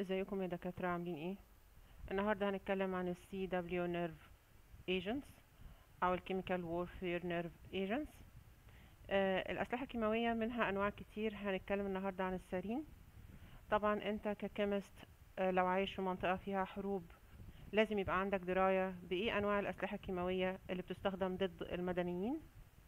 ازيكم يا دكاترة عاملين ايه النهاردة هنتكلم عن ال CW Nerve Agents او ال Chemical Warfare Nerve Agents آه الأسلحة الكيماوية منها أنواع كتير هنتكلم النهاردة عن السارين طبعا انت ككيمست آه لو عايش في منطقة فيها حروب لازم يبقى عندك دراية بإيه أنواع الأسلحة الكيماوية اللي بتستخدم ضد المدنيين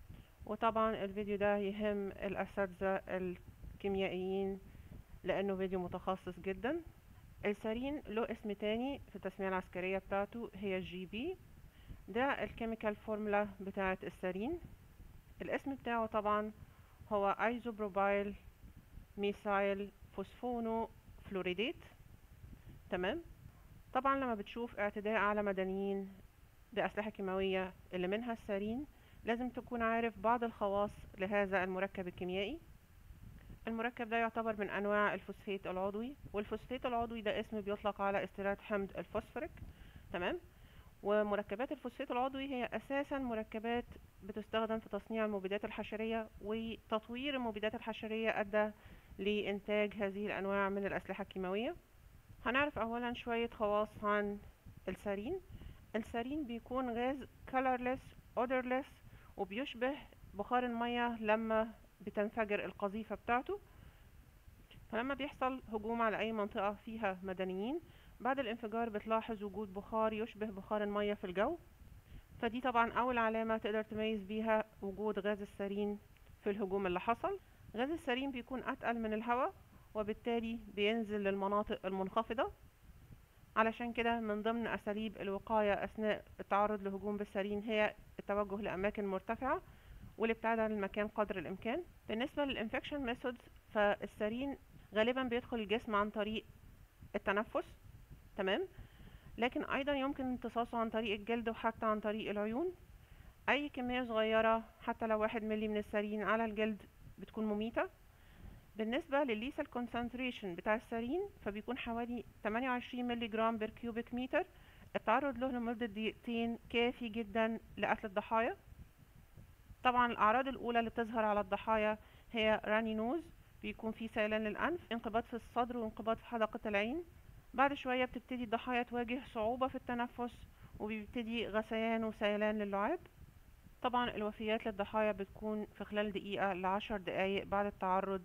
وطبعا الفيديو ده يهم الأساتذة الكيميائيين لأنه فيديو متخصص جدا السارين له اسم تاني في التسمية العسكرية بتاعته هي الجي بي ده الكيميكال فورمولا بتاعة السارين الاسم بتاعه طبعا هو ايزوبروبايل ميثايل فوسفونو فلوريديت تمام طبعا لما بتشوف اعتداء على مدنيين بأسلحة كيماوية اللي منها السارين لازم تكون عارف بعض الخواص لهذا المركب الكيميائي المركب ده يعتبر من انواع الفوسفات العضوي والفوسفات العضوي ده اسم بيطلق على استيراد حمض الفوسفوريك تمام ومركبات الفوسفات العضوي هي اساسا مركبات بتستخدم في تصنيع المبيدات الحشرية وتطوير المبيدات الحشرية ادى لانتاج هذه الانواع من الاسلحة الكيماوية هنعرف اولا شوية خواص عن السارين السارين بيكون غاز colorless odorless وبيشبه بخار المية لما بتنفجر القذيفة بتاعته فلما بيحصل هجوم على أي منطقة فيها مدنيين بعد الانفجار بتلاحظ وجود بخار يشبه بخار المية في الجو فدي طبعا أول علامة تقدر تميز بيها وجود غاز السارين في الهجوم اللي حصل غاز السارين بيكون أتقل من الهواء وبالتالي بينزل للمناطق المنخفضة علشان كده من ضمن أساليب الوقاية أثناء التعرض لهجوم بالسارين هي التوجه لأماكن مرتفعة والابتعاد عن المكان قدر الامكان بالنسبه للانفكشن ميثودز فالسارين غالبا بيدخل الجسم عن طريق التنفس تمام لكن ايضا يمكن امتصاصه عن طريق الجلد وحتى عن طريق العيون اي كميه صغيره حتى لو واحد ملي من السارين على الجلد بتكون مميته بالنسبة للليسال كونسنتريشن بتاع السارين فبيكون حوالي 28 ملي جرام بير كيوبيك متر التعرض له لمدة دقيقتين كافي جدا لقتل الضحايا طبعا الأعراض الأولى اللي بتظهر على الضحايا هي راني نوز بيكون في سيلان للأنف انقباض في الصدر وانقباض في حدقة العين بعد شوية بتبتدي الضحايا تواجه صعوبة في التنفس وبيبتدي غثيان وسيلان للعاب طبعا الوفيات للضحايا بتكون في خلال دقيقة لعشر دقايق بعد التعرض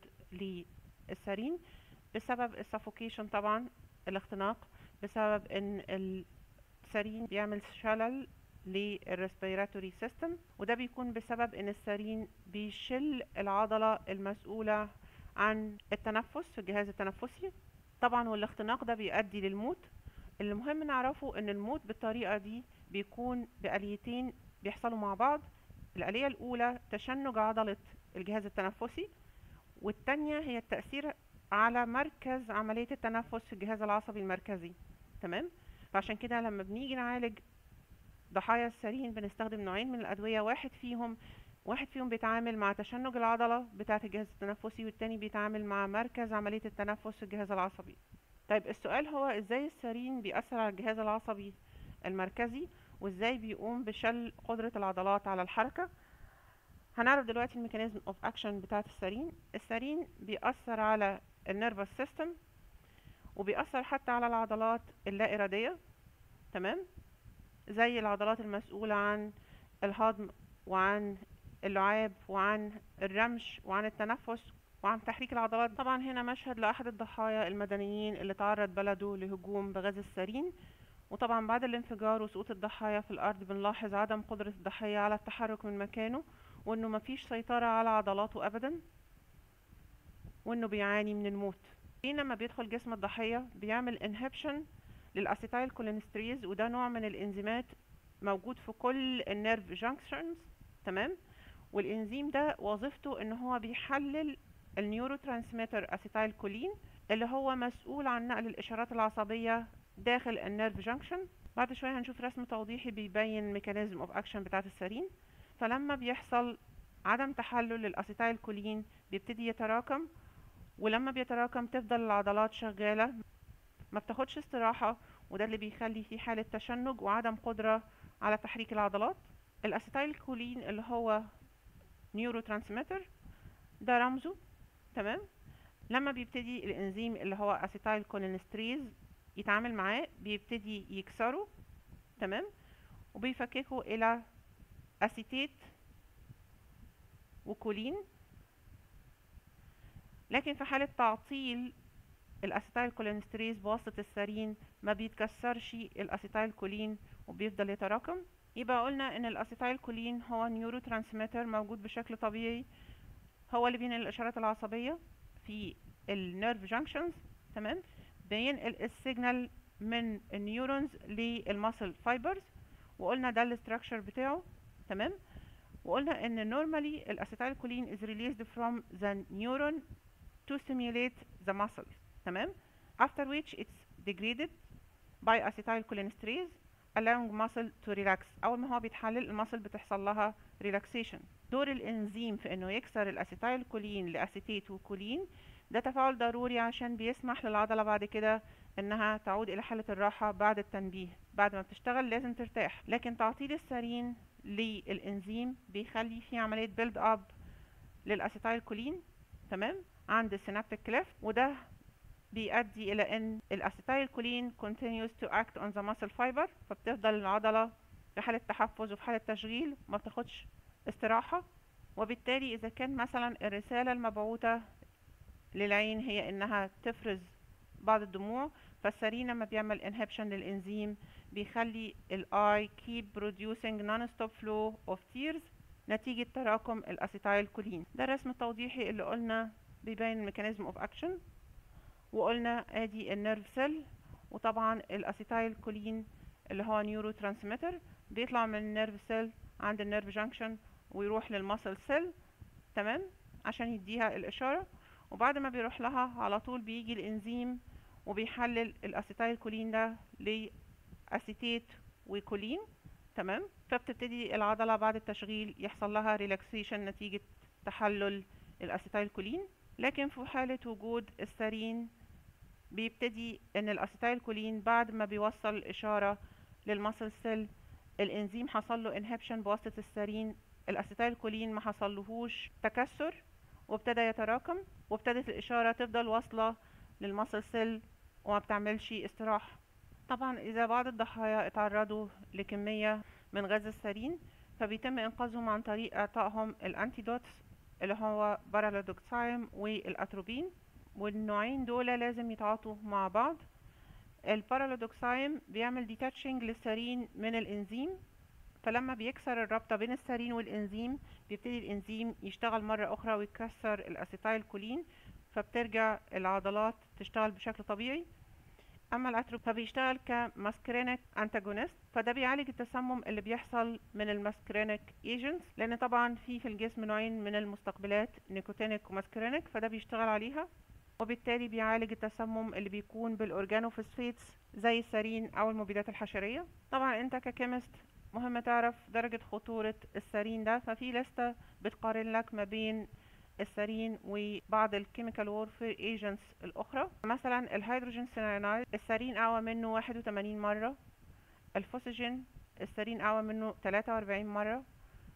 للسارين بسبب السفوكيشن طبعا الاختناق بسبب ان السارين بيعمل شلل للريسبيراتوري سيستم وده بيكون بسبب ان السارين بيشل العضلة المسؤولة عن التنفس في الجهاز التنفسي طبعا والاختناق ده بيؤدي للموت المهم نعرفه ان الموت بالطريقة دي بيكون بآليتين بيحصلوا مع بعض الآلية الأولى تشنج عضلة الجهاز التنفسي والتانية هي التأثير على مركز عملية التنفس في الجهاز العصبي المركزي تمام فعشان كده لما بنيجي نعالج ضحايا السارين بنستخدم نوعين من الأدوية واحد فيهم واحد فيهم بيتعامل مع تشنج العضلة بتاعة الجهاز التنفسي والتاني بيتعامل مع مركز عملية التنفس في الجهاز العصبي طيب السؤال هو ازاي السارين بيأثر على الجهاز العصبي المركزي وازاي بيقوم بشل قدرة العضلات على الحركة هنعرف دلوقتي الميكانيزم اوف اكشن بتاعة السارين السارين بيأثر على النيرفس سيستم وبيأثر حتى على العضلات اللا إرادية تمام زي العضلات المسؤولة عن الهضم وعن اللعاب وعن الرمش وعن التنفس وعن تحريك العضلات طبعا هنا مشهد لأحد الضحايا المدنيين اللي تعرض بلده لهجوم بغاز السارين وطبعا بعد الانفجار وسقوط الضحايا في الأرض بنلاحظ عدم قدرة الضحية على التحرك من مكانه وإنه مفيش سيطرة على عضلاته أبدا وإنه بيعاني من الموت لما بيدخل جسم الضحية بيعمل انهبشن للاسيتايل كولينستريز وده نوع من الانزيمات موجود في كل النيرف جانكشنز تمام والانزيم ده وظيفته ان هو بيحلل النيورو ترانسميتر اسيتايل كولين اللي هو مسؤول عن نقل الاشارات العصبيه داخل النيرف جانكشن بعد شويه هنشوف رسم توضيحي بيبين ميكانيزم اوف اكشن بتاعه السارين فلما بيحصل عدم تحلل للاسيتايل كولين بيبتدي يتراكم ولما بيتراكم تفضل العضلات شغاله ما بتاخدش استراحة وده اللي بيخلي في حالة تشنج وعدم قدرة على تحريك العضلات الاسيتايل كولين اللي هو نيورو ترانسميتر ده رمزه تمام لما بيبتدي الانزيم اللي هو اسيتايل كولينستريز يتعامل معاه بيبتدي يكسره تمام وبيفككه الى اسيتيت وكولين لكن في حالة تعطيل الاسيتايل كولينستريز بواسطة السارين ما بيتكسرش الاسيتايل كولين وبيفضل يتراكم يبقى قلنا ان الاسيتايل كولين هو نيورو ترانسميتر موجود بشكل طبيعي هو اللي بينقل الاشارات العصبية في النيرف جانكشنز تمام بينقل السيجنال من النيورونز للماسل فايبرز وقلنا ده الاستراكشر بتاعه تمام وقلنا ان normally الاسيتايل كولين is released from the neuron to stimulate the muscles تمام after which it's degraded by acetylcholinesterase allowing muscle to relax اول ما هو بيتحلل المسل بتحصل لها relaxation دور الانزيم في انه يكسر الاسيتايل كولين لاسيتيت وكولين ده تفاعل ضروري عشان بيسمح للعضلة بعد كده انها تعود الى حالة الراحة بعد التنبيه بعد ما بتشتغل لازم ترتاح لكن تعطيل السرين للانزيم بيخلي في عملية بيلد اب للاسيتايل كولين تمام عند السينابتيك كليفت وده بيؤدي الى ان الاسيتايل كولين continues to act on the muscle fiber فبتفضل العضلة في حالة تحفز وفي حالة تشغيل ما بتاخدش استراحة وبالتالي اذا كان مثلا الرسالة المبعوثة للعين هي انها تفرز بعض الدموع فالسرين لما بيعمل inhibition للانزيم بيخلي الاي keep producing non-stop flow of tears نتيجة تراكم الاسيتايل كولين ده الرسم التوضيحي اللي قلنا بيبين الميكانيزم اوف اكشن وقلنا ادي النيرف سيل وطبعا الاسيتايل كولين اللي هو نيورو ترانسميتر بيطلع من النيرف سيل عند النيرف جانكشن ويروح للمسل سيل تمام عشان يديها الاشاره وبعد ما بيروح لها على طول بيجي الانزيم وبيحلل الاسيتايل كولين ده لاسيتيت وكولين تمام فبتبتدي العضله بعد التشغيل يحصل لها ريلاكسيشن نتيجه تحلل الاسيتايل كولين لكن في حاله وجود السارين بيبتدي ان الاسيتايل كولين بعد ما بيوصل الاشاره للمسل سيل الانزيم حصل له انهبشن بواسطه السارين الاسيتايل كولين ما حصلهوش تكسر وابتدى يتراكم وابتدت الاشاره تفضل واصله للمسل سيل وما بتعملش استراحه طبعا اذا بعض الضحايا اتعرضوا لكميه من غاز السارين فبيتم انقاذهم عن طريق اعطائهم الانتيدوتس اللي هو بارالودوكسايم والاتروبين والنوعين دول لازم يتعاطوا مع بعض البارالودوكسايم بيعمل ديتاتشنج للسارين من الانزيم فلما بيكسر الرابطة بين السارين والإنزيم بيبتدي الإنزيم يشتغل مرة أخرى ويكسر الأسيتايل كولين فبترجع العضلات تشتغل بشكل طبيعي أما الأتروب فبيشتغل كماسكرينيك أنتاجونست فده بيعالج التسمم اللي بيحصل من الماسكرينيك ايجنتس لأن طبعا في في الجسم نوعين من المستقبلات نيكوتينيك وماسكرينيك فده بيشتغل عليها وبالتالي بيعالج التسمم اللي بيكون بالأورجانوفوسفيتس زي السارين أو المبيدات الحشرية طبعا أنت ككيمست مهم تعرف درجة خطورة السارين ده ففي لستة بتقارن لك ما بين السارين وبعض الكيميكال وورفير ايجنتس الاخرى مثلا الهيدروجين سيناينايد السارين اقوى منه 81 مرة الفوسجين السارين اقوى منه 43 مرة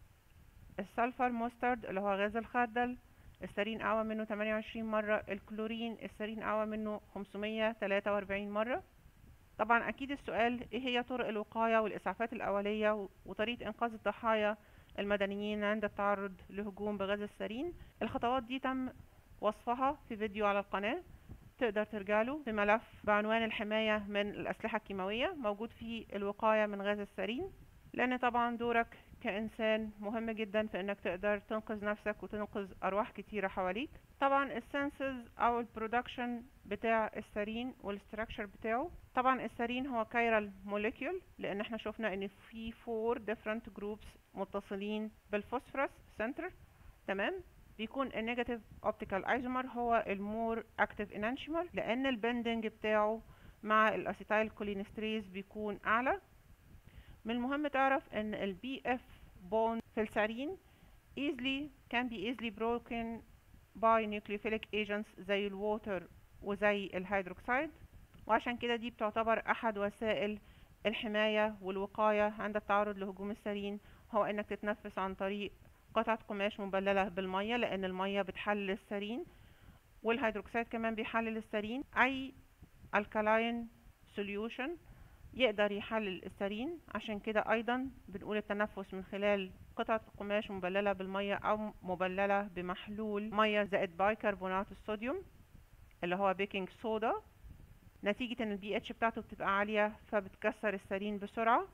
السلفر موسترد اللي هو غاز الخردل السارين اقوى منه 28 مرة الكلورين السارين اقوى منه 543 مرة طبعا اكيد السؤال ايه هي طرق الوقاية والاسعافات الاولية وطريقة انقاذ الضحايا المدنيين عند التعرض لهجوم بغاز السارين الخطوات دي تم وصفها في فيديو على القناة تقدر ترجعله في ملف بعنوان الحماية من الأسلحة الكيماوية موجود فيه الوقاية من غاز السارين لأن طبعا دورك كإنسان مهم جدا في إنك تقدر تنقذ نفسك وتنقذ أرواح كتيرة حواليك طبعا السنسز أو البرودكشن بتاع السارين والاستراكشر بتاعه طبعا السارين هو كايرال موليكيول لأن احنا شفنا إن في فور different groups متصلين بالفوسفورس سنتر تمام بيكون النيجاتيف اوبتيكال ايزومر هو المور اكتيف انانشيمر لان البندنج بتاعه مع الاسيتايل كولينستريز بيكون اعلى من المهم تعرف ان البي اف بون في السارين easily can be easily broken by nucleophilic agents زي الووتر وزي الهيدروكسيد وعشان كده دي بتعتبر احد وسائل الحماية والوقاية عند التعرض لهجوم السارين هو انك تتنفس عن طريق قطعة قماش مبللة بالمية لان المية بتحلل السارين والهيدروكسيد كمان بيحلل السرين اي الكالاين سوليوشن يقدر يحلل السرين عشان كده ايضا بنقول التنفس من خلال قطعة قماش مبللة بالمية او مبللة بمحلول مية زائد بايكربونات الصوديوم اللي هو بيكنج صودا نتيجة ان البي اتش بتاعته بتبقى عالية فبتكسر السرين بسرعة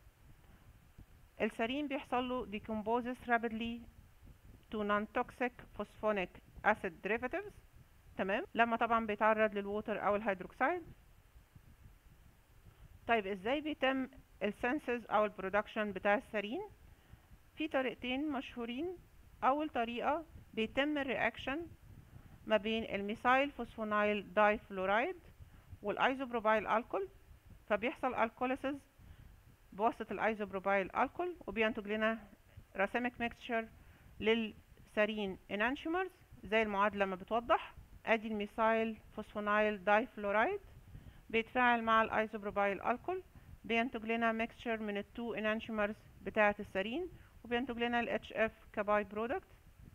السرين بيحصل له decomposes rapidly to non-toxic phosphonic acid derivatives تمام لما طبعا بيتعرض للووتر او الهيدروكسيد طيب ازاي بيتم السنسز او البرودكشن بتاع السرين في طريقتين مشهورين اول طريقة بيتم الرياكشن ما بين الميثايل فوسفونايل داي فلورايد والايزوبروبايل الكول فبيحصل الكوليسيس بواسطة الايزوبروبايل الكول وبينتج لنا راسيميك ميكستشر للسرين انانشيومرز زي المعادلة ما بتوضح ادي الميثايل فوسفونايل داي فلورايد بيتفاعل مع الايزوبروبايل الكول بينتج لنا ميكستشر من التو انانشيومرز بتاعة السرين وبينتج لنا ال HF كباي برودكت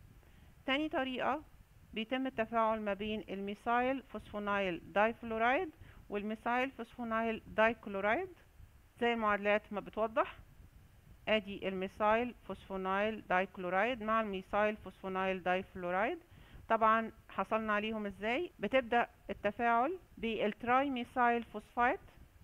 تاني طريقة بيتم التفاعل ما بين الميثايل فوسفونايل داي فلورايد والميثايل فوسفونايل داي كلورايد زي المعادلات ما بتوضح ادي الميثايل فوسفونايل داي كلورايد مع الميثايل فوسفونايل داي فلورايد طبعا حصلنا عليهم ازاي بتبدأ التفاعل بالتراي ميثايل فوسفايت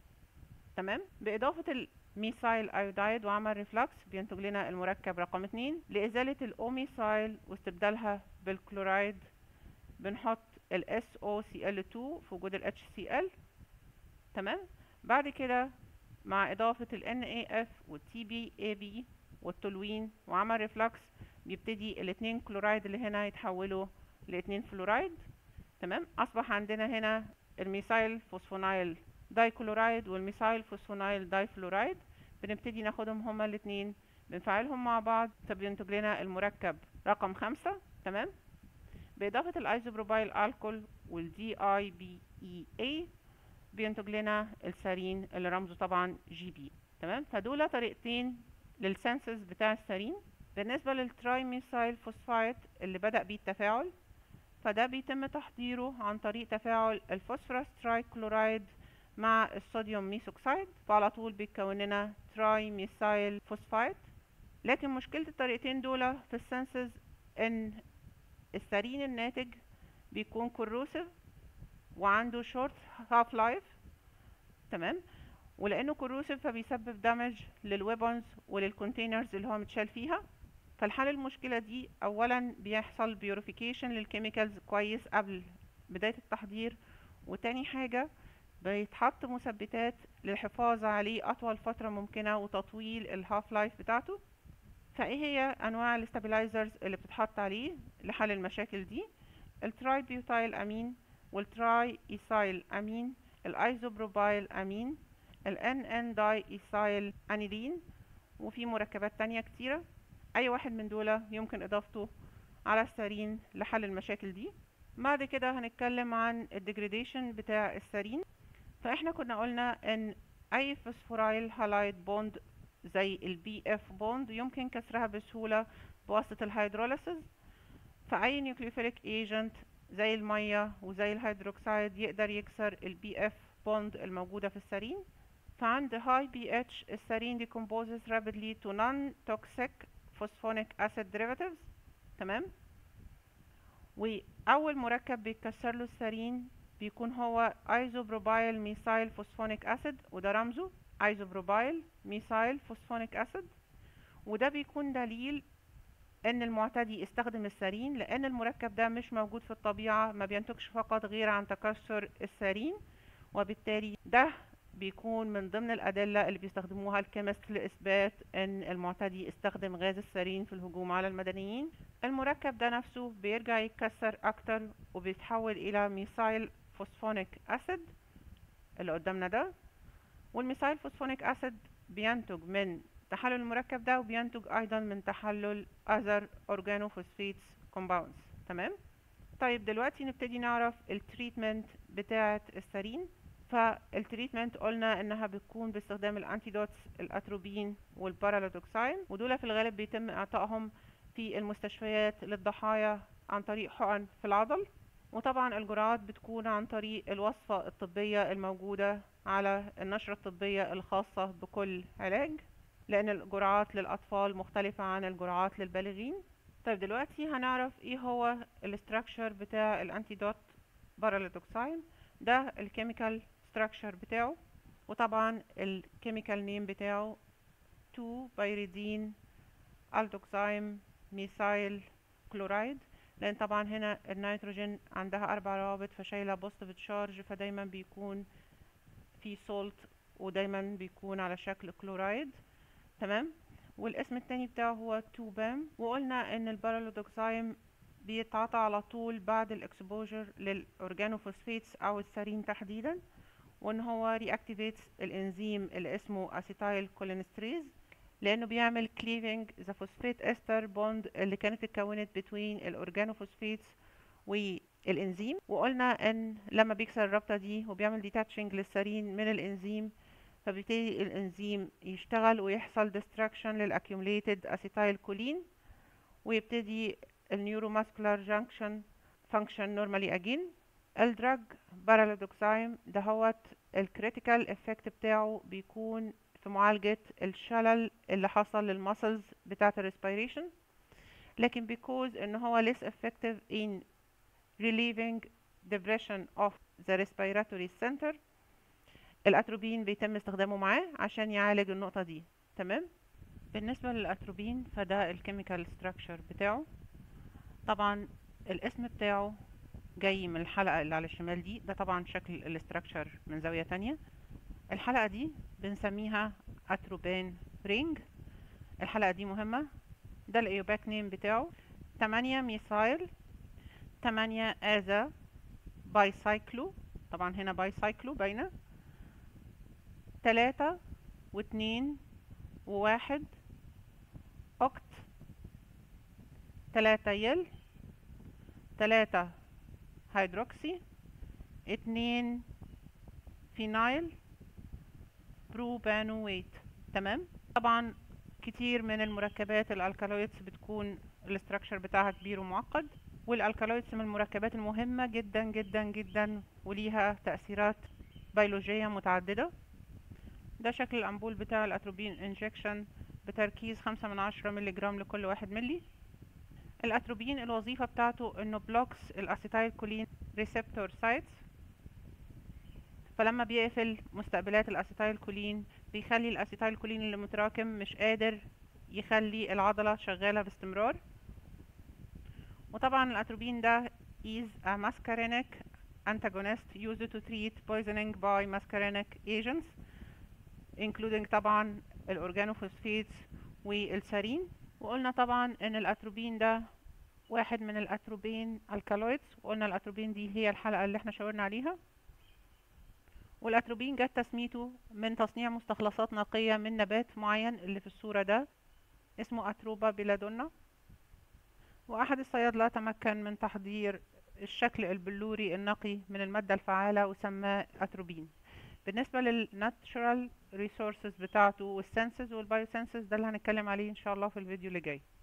تمام باضافة الميثايل ايودايد وعمل ريفلكس بينتج لنا المركب رقم اتنين لازالة الاوميثايل واستبدالها بالكلورايد بنحط ال SOCl2 في وجود ال HCl تمام بعد كده مع إضافة ال NAF وال TBAB والتولوين وعمل ريفلكس بيبتدي الاتنين كلورايد اللي هنا يتحولوا لاتنين فلورايد تمام أصبح عندنا هنا الميثايل فوسفونايل داي كلورايد والميثايل فوسفونايل داي فلورايد بنبتدي ناخدهم هما الاتنين بنفعلهم مع بعض فبينتج لنا المركب رقم خمسة تمام بإضافة الأيزوبروبايل ألكول والدي اي بي اي اي بينتج لنا السارين اللي رمزه طبعا جي بي تمام فدول طريقتين للسنسز بتاع السارين بالنسبة للتراي ميثايل فوسفايت اللي بدأ بيه التفاعل فده بيتم تحضيره عن طريق تفاعل الفوسفورس تراي كلورايد مع الصوديوم ميثوكسيد فعلى طول بيتكون لنا تراي ميثايل فوسفايت لكن مشكلة الطريقتين دول في السنسز ان السارين الناتج بيكون كروسيف وعنده شورت هاف لايف تمام ولانه كروسيف فبيسبب دامج للويبونز وللكونتينرز اللي هو متشال فيها فالحل المشكلة دي اولا بيحصل بيوريفيكيشن للكيميكالز كويس قبل بداية التحضير وتاني حاجة بيتحط مثبتات للحفاظ عليه اطول فترة ممكنة وتطويل الهاف لايف بتاعته فايه هي انواع الاستابيلايزرز اللي بتتحط عليه لحل المشاكل دي التراي بيوتايل امين والتراي ايثايل امين الايزوبروبايل امين الان ان داي ايثايل انيلين وفي مركبات تانية كتيرة اي واحد من دول يمكن اضافته على السارين لحل المشاكل دي بعد كده هنتكلم عن الديجريديشن بتاع السارين فاحنا كنا قلنا ان اي فوسفورايل هالايد بوند زي البي اف بوند يمكن كسرها بسهولة بواسطة الهيدروليسيس فأي نيوكليوفيليك ايجنت زي المية وزي الهيدروكسيد يقدر يكسر البي اف بوند الموجودة في السارين فعند high pH السارين decomposes rapidly to non-toxic phosphonic acid derivatives تمام وأول مركب بيتكسر له السارين بيكون هو ايزوبروبايل ميثايل فوسفونيك اسيد وده رمزه ايزوبروبايل ميثايل فوسفونيك اسيد وده بيكون دليل ان المعتدي استخدم السارين لان المركب ده مش موجود في الطبيعة ما بينتجش فقط غير عن تكسر السارين وبالتالي ده بيكون من ضمن الأدلة اللي بيستخدموها الكيمست لإثبات أن المعتدي استخدم غاز السارين في الهجوم على المدنيين المركب ده نفسه بيرجع يتكسر أكتر وبيتحول إلى ميثايل فوسفونيك أسيد اللي قدامنا ده والميثايل فوسفونيك أسيد بينتج من تحلل المركب ده وبينتج أيضا من تحلل other organophosphates compounds تمام طيب دلوقتي نبتدي نعرف التريتمنت بتاعة السارين فالتريتمنت قلنا انها بتكون باستخدام الانتيدوتس الاتروبين والبارالوتوكسين ودول في الغالب بيتم اعطائهم في المستشفيات للضحايا عن طريق حقن في العضل وطبعا الجرعات بتكون عن طريق الوصفة الطبية الموجودة على النشرة الطبية الخاصة بكل علاج لأن الجرعات للأطفال مختلفة عن الجرعات للبالغين طيب دلوقتي هنعرف ايه هو الاستراكشر بتاع الانتيدوت باراليدوكساين ده الكيميكال ستراكشر بتاعه وطبعا الكيميكال نيم بتاعه 2 بايريدين الدوكسايم ميثايل كلورايد لان طبعا هنا النيتروجين عندها اربع روابط فشايله بوزيتيف تشارج فدايما بيكون في سولت ودايما بيكون على شكل كلورايد تمام والاسم التاني بتاعه هو 2 بام وقلنا ان البارالودوكسايم بيتعاطى على طول بعد الاكسبوجر للاورجانوفوسفيتس او السارين تحديدا وان هو رياكتيفيتس الانزيم اللي اسمه اسيتايل كولينستريز لانه بيعمل كليفنج ذا فوسفيت استر بوند اللي كانت اتكونت بين الاورجانوفوسفيتس والانزيم وقلنا ان لما بيكسر الرابطه دي وبيعمل ديتاتشنج للسارين من الانزيم فبيبتدي الانزيم يشتغل ويحصل destruction للاكيوميليتد اسيتايل كولين ويبتدي النيوروماسكولار جانكشن فانكشن نورمالي اجين الدراج بارالودوكسايم دهوت الكريتيكال افكت بتاعه بيكون في معالجة الشلل اللي حصل للمسلز بتاعة الريسبيريشن لكن because ان هو less effective in relieving depression of the respiratory center الاتروبين بيتم استخدامه معاه عشان يعالج النقطة دي تمام بالنسبة للاتروبين فده الكيميكال ستراكشر بتاعه طبعا الاسم بتاعه جاي من الحلقة اللي على الشمال دي ده طبعا شكل الاستراكشر من زاوية تانية الحلقة دي بنسميها اتروبين رينج الحلقة دي مهمة ده الايوباك نيم بتاعه تمانية ميثايل تمانية ازا بايسايكلو طبعا هنا بايسايكلو باينة تلاتة واتنين وواحد اوكت تلاتة يل تلاتة هيدروكسي اتنين فينايل بروبانويت تمام طبعا كتير من المركبات الالكالويدز بتكون الاستراكشر بتاعها كبير ومعقد والالكالويدز من المركبات المهمة جدا جدا جدا وليها تأثيرات بيولوجية متعددة ده شكل الأنبول بتاع الأتروبين انجكشن بتركيز خمسة من عشرة ملي جرام لكل واحد ملي الأتروبين الوظيفة بتاعته إنه بلوكس الأسيتايل كولين ريسبتور سايتس فلما بيقفل مستقبلات الأسيتايل كولين بيخلي الأسيتايل كولين اللي متراكم مش قادر يخلي العضلة شغالة باستمرار وطبعا الأتروبين ده is a muscarinic antagonist used to treat poisoning by muscarinic agents including طبعا الأورجانوفوسفيتس والسارين وقلنا طبعا ان الاتروبين ده واحد من الاتروبين الكالويدز وقلنا الاتروبين دي هي الحلقة اللي احنا شاورنا عليها والاتروبين جت تسميته من تصنيع مستخلصات نقية من نبات معين اللي في الصورة ده اسمه اتروبا بيلادونا واحد الصيادلة تمكن من تحضير الشكل البلوري النقي من المادة الفعالة وسماه اتروبين بالنسبة للناتشورال ريسورسز بتاعته والسنسز والبايوسنسز ده اللي هنتكلم عليه ان شاء الله في الفيديو اللي جاي